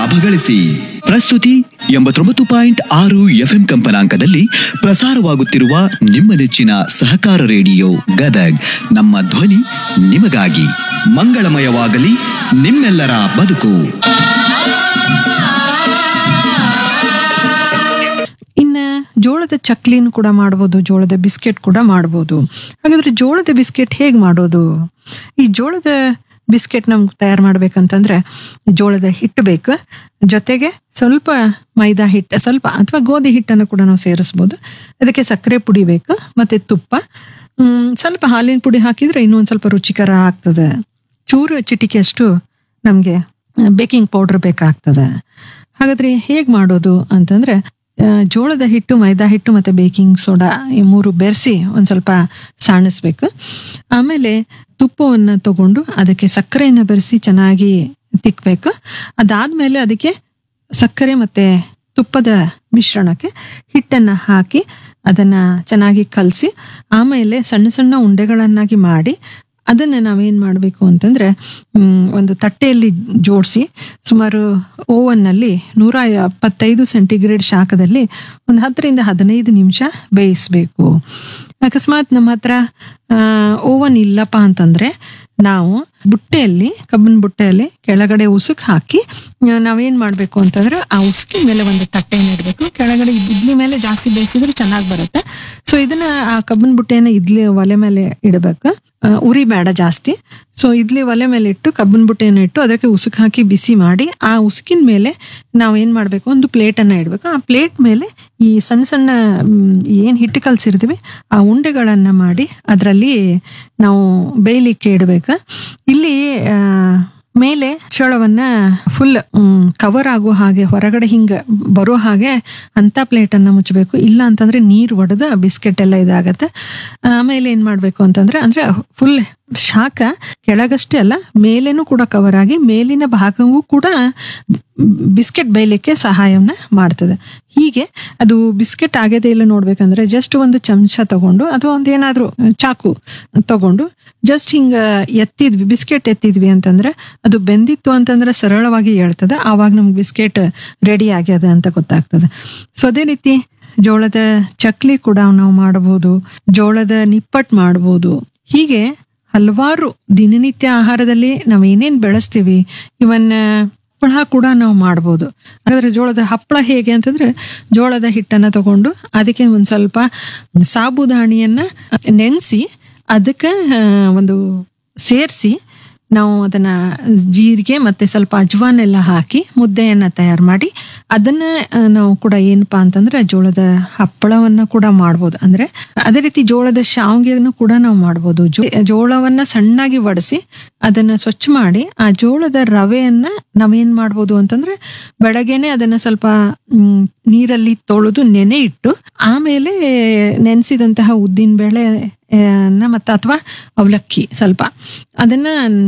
ಲಾಭ ಗಳಿಸಿ ಪ್ರಸ್ತುತಿ ಎಂಬತ್ತೊಂಬತ್ತು ಪಾಯಿಂಟ್ ಆರು ಎಫ್ಎಂ ಕಂಪನಾಂಕದಲ್ಲಿ ಪ್ರಸಾರವಾಗುತ್ತಿರುವ ನಿಮ್ಮ ನೆಚ್ಚಿನ ಸಹಕಾರ ರೇಡಿಯೋ ಗದಗ್ ನಮ್ಮ ಧ್ವನಿ ನಿಮಗಾಗಿ ಮಂಗಳಮಯವಾಗಲಿ ನಿಮ್ಮೆಲ್ಲರ ಬದುಕು ಇನ್ನ ಜೋಳದ ಚಕ್ಲಿನೂ ಕೂಡ ಮಾಡ್ಬೋದು ಜೋಳದ ಬಿಸ್ಕೆಟ್ ಕೂಡ ಮಾಡ್ಬೋದು ಹಾಗಾದ್ರೆ ಜೋಳದ ಬಿಸ್ಕೆಟ್ ಹೇಗೆ ಮಾಡೋದು ಈ ಜೋಳದ ಬಿಸ್ಕೆಟ್ ನಮ್ಗೆ ತಯಾರು ಮಾಡ್ಬೇಕಂತಂದ್ರೆ ಜೋಳದ ಹಿಟ್ಟು ಬೇಕು ಜೊತೆಗೆ ಸ್ವಲ್ಪ ಮೈದಾ ಹಿಟ್ಟು ಸ್ವಲ್ಪ ಅಥವಾ ಗೋಧಿ ಹಿಟ್ಟನ್ನು ಕೂಡ ನಾವು ಸೇರಿಸ್ಬೋದು ಅದಕ್ಕೆ ಸಕ್ಕರೆ ಪುಡಿ ಬೇಕು ಮತ್ತೆ ತುಪ್ಪ ಹ್ಮ್, ಸ್ವಲ್ಪ ಹಾಲಿನ ಪುಡಿ ಹಾಕಿದ್ರೆ ಇನ್ನೂ ಒಂದು ಸ್ವಲ್ಪ ರುಚಿಕರ ಆಗ್ತದೆ ಚೂರು ಚಿಟಿಕೆಯಷ್ಟು ನಮಗೆ ಬೇಕಿಂಗ್ ಪೌಡರ್ ಬೇಕಾಗ್ತದೆ ಹಾಗಾದ್ರೆ ಹೇಗೆ ಮಾಡೋದು ಅಂತಂದ್ರೆ ಆ, ಜೋಳದ ಹಿಟ್ಟು ಮೈದಾ ಹಿಟ್ಟು ಮತ್ತು ಬೇಕಿಂಗ್ ಸೋಡಾ ಈ ಮೂರು ಬೆರೆಸಿ ಒಂದು ಸ್ವಲ್ಪ ಸಾಣಿಸ್ಬೇಕು ಆಮೇಲೆ ತುಪ್ಪವನ್ನು ತಗೊಂಡು ಅದಕ್ಕೆ ಸಕ್ಕರೆಯನ್ನು ಬೆರೆಸಿ ಚೆನ್ನಾಗಿ ತಿಕ್ಕಬೇಕು ಅದಾದಮೇಲೆ ಅದಕ್ಕೆ ಸಕ್ಕರೆ ಮತ್ತು ತುಪ್ಪದ ಮಿಶ್ರಣಕ್ಕೆ ಹಿಟ್ಟನ್ನು ಹಾಕಿ ಅದನ್ನು ಚೆನ್ನಾಗಿ ಕಲಸಿ ಆಮೇಲೆ ಸಣ್ಣ ಸಣ್ಣ ಉಂಡೆಗಳನ್ನಾಗಿ ಮಾಡಿ ಅದನ್ನು ನಾವೇನು ಮಾಡಬೇಕು ಅಂತಂದರೆ ಒಂದು ತಟ್ಟೆಯಲ್ಲಿ ಜೋಡಿಸಿ ಸುಮಾರು ಓವನ್ನಲ್ಲಿ ನೂರ ಎಪ್ಪತ್ತೈದು ಸೆಂಟಿಗ್ರೇಡ್ ಶಾಖದಲ್ಲಿ ಒಂದು ಹತ್ತರಿಂದ ಹದಿನೈದು ನಿಮಿಷ ಬೇಯಿಸಬೇಕು ಅಕಸ್ಮಾತ್ ನಮ್ಮ ಹತ್ರ ಓವನ್ ಇಲ್ಲಪ್ಪ ಅಂತಂದರೆ ನಾವು ಬುಟ್ಟೆಯಲ್ಲಿ ಕಬ್ಬಿನ ಬುಟ್ಟೆಯಲ್ಲಿ ಕೆಳಗಡೆ ಉಸುಕ್ ಹಾಕಿ ಆ, ನಾವೇನ್ ಮಾಡಬೇಕು ಅಂತಂದ್ರೆ ಆ ಉಸುಕಿನ ಮೇಲೆ ಒಂದು ತಟ್ಟೆಯನ್ನು ಇಡಬೇಕು ಕೆಳಗಡೆ ಇಡ್ಲಿ ಮೇಲೆ ಜಾಸ್ತಿ ಬೇಯಿಸಿದ್ರೆ ಚೆನ್ನಾಗಿ ಬರುತ್ತೆ ಸೊ ಇದನ್ನ ಆ ಕಬ್ಬಿನ ಬುಟ್ಟೆನ ಇಡ್ಲಿ ಒಲೆ ಮೇಲೆ ಇಡಬೇಕು ಆ, ಉರಿ ಬೇಡ ಜಾಸ್ತಿ ಸೊ ಇಡ್ಲಿ ಒಲೆ ಮೇಲೆ ಇಟ್ಟು ಕಬ್ಬಿನ ಬುಟ್ಟೆಯನ್ನು ಇಟ್ಟು ಅದಕ್ಕೆ ಉಸುಕ್ ಹಾಕಿ ಬಿಸಿ ಮಾಡಿ ಆ ಉಸುಕಿನ ಮೇಲೆ ನಾವು ಏನು ಮಾಡಬೇಕು ಒಂದು ಪ್ಲೇಟನ್ನು ಇಡಬೇಕು ಆ ಪ್ಲೇಟ್ ಮೇಲೆ ಈ ಸಣ್ಣ ಸಣ್ಣ ಮ್, ಏನ್ ಹಿಟ್ಟು ಕಲ್ಸಿರ್ತೀವಿ ಆ ಉಂಡೆಗಳನ್ನು ಮಾಡಿ ಅದರಲ್ಲಿ ನಾವು ಬೇಯಲಿಕ್ಕೆ ಇಡಬೇಕು ಇಲ್ಲಿ ಆ, ಮೇಲೆ ಚೋಳವನ್ನ ಫುಲ್ ಕವರ್ ಆಗೋ ಹಾಗೆ ಹೊರಗಡೆ ಹಿಂಗ ಬರೋ ಹಾಗೆ ಅಂತ ಪ್ಲೇಟನ್ನು ಮುಚ್ಚಬೇಕು ಇಲ್ಲ ಅಂತಂದ್ರೆ ನೀರು ಒಡೆದು ಬಿಸ್ಕೆಟ್ ಎಲ್ಲ ಇದಾಗತ್ತೆ ಆಮೇಲೆ ಏನ್ ಮಾಡ್ಬೇಕು ಅಂತಂದ್ರೆ ಅಂದ್ರೆ ಫುಲ್ ಶಾಖ ಕೆಳಗಷ್ಟೇ ಅಲ್ಲ ಮೇಲೇನೂ ಕೂಡ ಕವರ್ ಆಗಿ ಮೇಲಿನ ಭಾಗವೂ ಕೂಡ ಬಿಸ್ಕೆಟ್ ಬೇಯಲಿಕ್ಕೆ ಸಹಾಯವನ್ನ ಮಾಡ್ತದೆ ಹೀಗೆ ಅದು ಬಿಸ್ಕೆಟ್ ಆಗದೆ ಇಲ್ಲ ನೋಡ್ಬೇಕಂದ್ರೆ ಜಸ್ಟ್ ಒಂದು ಚಮಚ ತಗೊಂಡು ಅಥವಾ ಒಂದು ಏನಾದ್ರೂ ಚಾಕು ತಗೊಂಡು ಜಸ್ಟ್ ಹಿಂಗ ಎತ್ತಿದ್ವಿ ಬಿಸ್ಕೆಟ್ ಎತ್ತಿದ್ವಿ ಅಂತಂದ್ರೆ ಅದು ಬೆಂದಿತ್ತು ಅಂತಂದ್ರೆ ಸರಳವಾಗಿ ಹೇಳ್ತದೆ ಆವಾಗ ನಮ್ಗೆ ಬಿಸ್ಕೆಟ್ ರೆಡಿ ಆಗ್ಯದ ಅಂತ ಗೊತ್ತಾಗ್ತದೆ ಸೊ ಅದೇ ರೀತಿ ಜೋಳದ ಚಕ್ಲಿ ಕೂಡ ನಾವು ಮಾಡಬಹುದು ಜೋಳದ ನಿಪ್ಪಟ್ಟು ಮಾಡಬಹುದು ಹೀಗೆ ಹಲವಾರು ದಿನನಿತ್ಯ ಆಹಾರದಲ್ಲಿ ನಾವು ಏನೇನ್ ಬೆಳೆಸ್ತೀವಿ ಇವನ್ ಹಪ್ಪಳ ಕೂಡ ನಾವು ಮಾಡ್ಬೋದು ಹಾಗಾದ್ರೆ ಜೋಳದ ಹಪ್ಪಳ ಹೇಗೆ ಅಂತಂದ್ರೆ ಜೋಳದ ಹಿಟ್ಟನ್ನ ತಗೊಂಡು ಅದಕ್ಕೆ ಒಂದ್ ಸ್ವಲ್ಪ ಸಾಬುದಾಣಿಯನ್ನ ನೆನೆಸಿ ಅದಕ್ಕೆ ಆ, ಒಂದು ಸೇರಿಸಿ ನಾವು ಅದನ್ನ ಜೀರಿಗೆ ಮತ್ತೆ ಸ್ವಲ್ಪ ಅಜ್ವಾನ್ ಎಲ್ಲ ಹಾಕಿ ಮುದ್ದೆಯನ್ನ ತಯಾರು ಮಾಡಿ ಅದನ್ನ ಆ, ನಾವು ಕೂಡ ಏನಪ್ಪಾ ಅಂತಂದ್ರೆ ಜೋಳದ ಹಪ್ಪಳವನ್ನ ಕೂಡ ಮಾಡ್ಬೋದು ಅಂದ್ರೆ ಅದೇ ರೀತಿ ಜೋಳದ ಶಾವ್ಗೆಯನ್ನು ಕೂಡ ನಾವು ಮಾಡ್ಬೋದು ಜೋ- ಜೋಳವನ್ನ ಸಣ್ಣಾಗಿ ಒಡಿಸಿ ಅದನ್ನ ಸ್ವಚ್ಛ ಮಾಡಿ ಆ ಜೋಳದ ರವೆಯನ್ನ ನಾವೇನ್ ಮಾಡ್ಬೋದು ಅಂತಂದ್ರೆ ಬೆಳಗ್ಗೆನೆ ಅದನ್ನ ಸ್ವಲ್ಪ ಮ್, ನೀರಲ್ಲಿ ತೊಳೆದು ನೆನೆ ಇಟ್ಟು ಆಮೇಲೆ ನೆನೆಸಿದಂತಹ ಉದ್ದಿನ ಬೇಳೆ ಮತ್ತು ಅಥವಾ ಅವಲಕ್ಕಿ ಸ್ವಲ್ಪ ಅದನ್ನ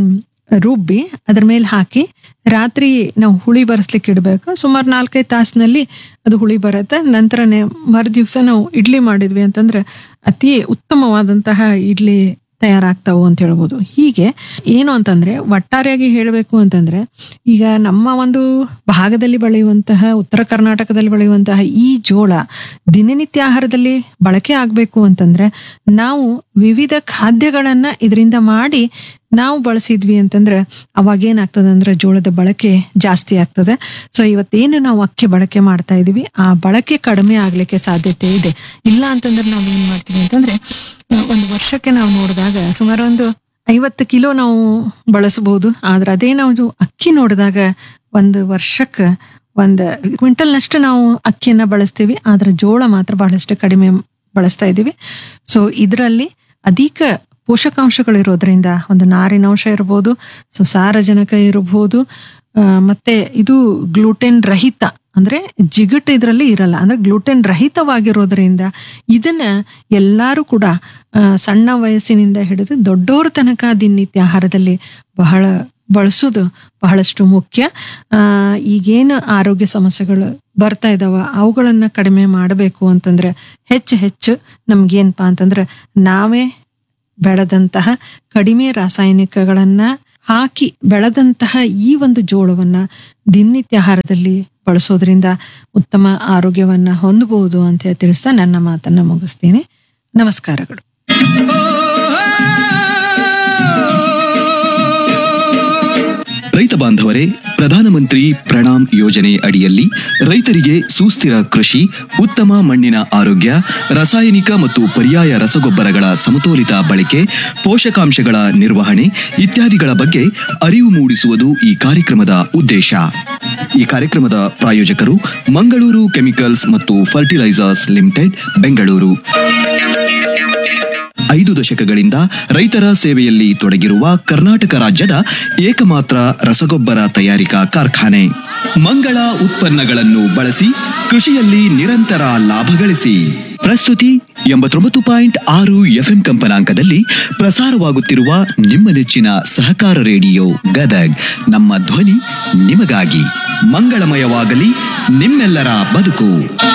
ರುಬ್ಬಿ ಅದ್ರ ಮೇಲೆ ಹಾಕಿ ರಾತ್ರಿ ನಾವು ಹುಳಿ ಬರೆಸ್ಲಿಕ್ಕೆ ಇಡಬೇಕು ಸುಮಾರು ನಾಲ್ಕೈದು ತಾಸಿನಲ್ಲಿ ಅದು ಹುಳಿ ಬರುತ್ತೆ ನಂತರ ಮರು ದಿವಸ ನಾವು ಇಡ್ಲಿ ಮಾಡಿದ್ವಿ ಅಂತಂದ್ರೆ ಅತಿ ಉತ್ತಮವಾದಂತಹ ಇಡ್ಲಿ ತಯಾರಾಗ್ತಾವು ಅಂತ ಹೇಳ್ಬೋದು ಹೀಗೆ ಏನು ಅಂತಂದ್ರೆ ಒಟ್ಟಾರೆಯಾಗಿ ಹೇಳಬೇಕು ಅಂತಂದ್ರೆ ಈಗ ನಮ್ಮ ಒಂದು ಭಾಗದಲ್ಲಿ ಬೆಳೆಯುವಂತಹ ಉತ್ತರ ಕರ್ನಾಟಕದಲ್ಲಿ ಬೆಳೆಯುವಂತಹ ಈ ಜೋಳ ದಿನನಿತ್ಯ ಆಹಾರದಲ್ಲಿ ಬಳಕೆ ಆಗಬೇಕು ಅಂತಂದ್ರೆ ನಾವು ವಿವಿಧ ಖಾದ್ಯಗಳನ್ನ ಇದರಿಂದ ಮಾಡಿ ನಾವು ಬಳಸಿದ್ವಿ ಅಂತಂದ್ರೆ ಅವಾಗ ಏನಾಗ್ತದೆ ಅಂದ್ರೆ ಜೋಳದ ಬಳಕೆ ಜಾಸ್ತಿ ಆಗ್ತದೆ ಸೊ ಇವತ್ತೇನು ನಾವು ಅಕ್ಕಿ ಬಳಕೆ ಮಾಡ್ತಾ ಇದೀವಿ ಆ ಬಳಕೆ ಕಡಿಮೆ ಆಗ್ಲಿಕ್ಕೆ ಸಾಧ್ಯತೆ ಇದೆ ಇಲ್ಲ ಅಂತಂದ್ರೆ ನಾವು ಏನ್ ಮಾಡ್ತೀವಿ ಅಂತಂದ್ರೆ ಒಂದು ವರ್ಷಕ್ಕೆ ನಾವು ನೋಡಿದಾಗ ಸುಮಾರು ಒಂದು ಐವತ್ತು ಕಿಲೋ ನಾವು ಬಳಸಬಹುದು ಆದ್ರೆ ಅದೇ ನಾವು ಅಕ್ಕಿ ನೋಡಿದಾಗ ಒಂದು ವರ್ಷಕ್ಕೆ ಒಂದು ಕ್ವಿಂಟಲ್ನಷ್ಟು ನಾವು ಅಕ್ಕಿಯನ್ನ ಬಳಸ್ತೀವಿ ಆದ್ರೆ ಜೋಳ ಮಾತ್ರ ಬಹಳಷ್ಟು ಕಡಿಮೆ ಬಳಸ್ತಾ ಇದ್ದೀವಿ ಸೊ ಇದರಲ್ಲಿ ಅಧಿಕ ಪೋಷಕಾಂಶಗಳಿರೋದ್ರಿಂದ ಒಂದು ನಾರಿನಾಂಶ ಇರ್ಬೋದು ಸೊ ಸಾರಜನಕ ಇರಬಹುದು ಆ, ಮತ್ತೆ ಇದು ಗ್ಲೂಟೆನ್ ರಹಿತ ಅಂದ್ರೆ ಜಿಗಟ್ ಇದರಲ್ಲಿ ಇರಲ್ಲ ಅಂದ್ರೆ ಗ್ಲೂಟೆನ್ ರಹಿತವಾಗಿರೋದ್ರಿಂದ ಇದನ್ನ ಎಲ್ಲರೂ ಕೂಡ ಆ, ಸಣ್ಣ ವಯಸ್ಸಿನಿಂದ ಹಿಡಿದು ದೊಡ್ಡೋರ ತನಕ ದಿನನಿತ್ಯ ಆಹಾರದಲ್ಲಿ ಬಹಳ ಬಳಸೋದು ಬಹಳಷ್ಟು ಮುಖ್ಯ ಆ, ಈಗೇನು ಆರೋಗ್ಯ ಸಮಸ್ಯೆಗಳು ಬರ್ತಾ ಇದಾವ ಅವುಗಳನ್ನ ಕಡಿಮೆ ಮಾಡಬೇಕು ಅಂತಂದ್ರೆ ಹೆಚ್ಚು ಹೆಚ್ಚು ನಮ್ಗೇನಪ್ಪಾ ಅಂತಂದ್ರೆ ನಾವೇ ಬೆಳೆದಂತಹ ಕಡಿಮೆ ರಾಸಾಯನಿಕಗಳನ್ನ ಹಾಕಿ ಬೆಳೆದಂತಹ ಈ ಒಂದು ಜೋಳವನ್ನ ದಿನನಿತ್ಯ ಆಹಾರದಲ್ಲಿ ಬಳಸೋದ್ರಿಂದ ಉತ್ತಮ ಆರೋಗ್ಯವನ್ನ ಹೊಂದಬಹುದು ಅಂತ ಹೇಳಿ ತಿಳಿಸ್ತಾ ನನ್ನ ಮಾತನ್ನ ಮುಗಿಸ್ತೀನಿ ನಮಸ್ಕಾರಗಳು ರೈತ ಬಾಂಧವರೇ ಪ್ರಧಾನಮಂತ್ರಿ ಪ್ರಣಾಮ್ ಯೋಜನೆ ಅಡಿಯಲ್ಲಿ ರೈತರಿಗೆ ಸುಸ್ಥಿರ ಕೃಷಿ ಉತ್ತಮ ಮಣ್ಣಿನ ಆರೋಗ್ಯ ರಾಸಾಯನಿಕ ಮತ್ತು ಪರ್ಯಾಯ ರಸಗೊಬ್ಬರಗಳ ಸಮತೋಲಿತ ಬಳಕೆ ಪೋಷಕಾಂಶಗಳ ನಿರ್ವಹಣೆ ಇತ್ಯಾದಿಗಳ ಬಗ್ಗೆ ಅರಿವು ಮೂಡಿಸುವುದು ಈ ಕಾರ್ಯಕ್ರಮದ ಉದ್ದೇಶ ಈ ಕಾರ್ಯಕ್ರಮದ ಪ್ರಾಯೋಜಕರು ಮಂಗಳೂರು ಕೆಮಿಕಲ್ಸ್ ಮತ್ತು ಫರ್ಟಿಲೈಸರ್ಸ್ ಲಿಮಿಟೆಡ್ ಬೆಂಗಳೂರು ಐದು ದಶಕಗಳಿಂದ ರೈತರ ಸೇವೆಯಲ್ಲಿ ತೊಡಗಿರುವ ಕರ್ನಾಟಕ ರಾಜ್ಯದ ಏಕಮಾತ್ರ ರಸಗೊಬ್ಬರ ತಯಾರಿಕಾ ಕಾರ್ಖಾನೆ ಮಂಗಳ ಉತ್ಪನ್ನಗಳನ್ನು ಬಳಸಿ ಕೃಷಿಯಲ್ಲಿ ನಿರಂತರ ಲಾಭ ಗಳಿಸಿ ಪ್ರಸ್ತುತಿ ಎಂಬತ್ತೊಂಬತ್ತು ಪಾಯಿಂಟ್ ಆರು ಎಫ್ಎಂ ಕಂಪನಾಂಕದಲ್ಲಿ ಪ್ರಸಾರವಾಗುತ್ತಿರುವ ನಿಮ್ಮ ನೆಚ್ಚಿನ ಸಹಕಾರ ರೇಡಿಯೋ ಗದಗ್ ನಮ್ಮ ಧ್ವನಿ ನಿಮಗಾಗಿ ಮಂಗಳಮಯವಾಗಲಿ ನಿಮ್ಮೆಲ್ಲರ ಬದುಕು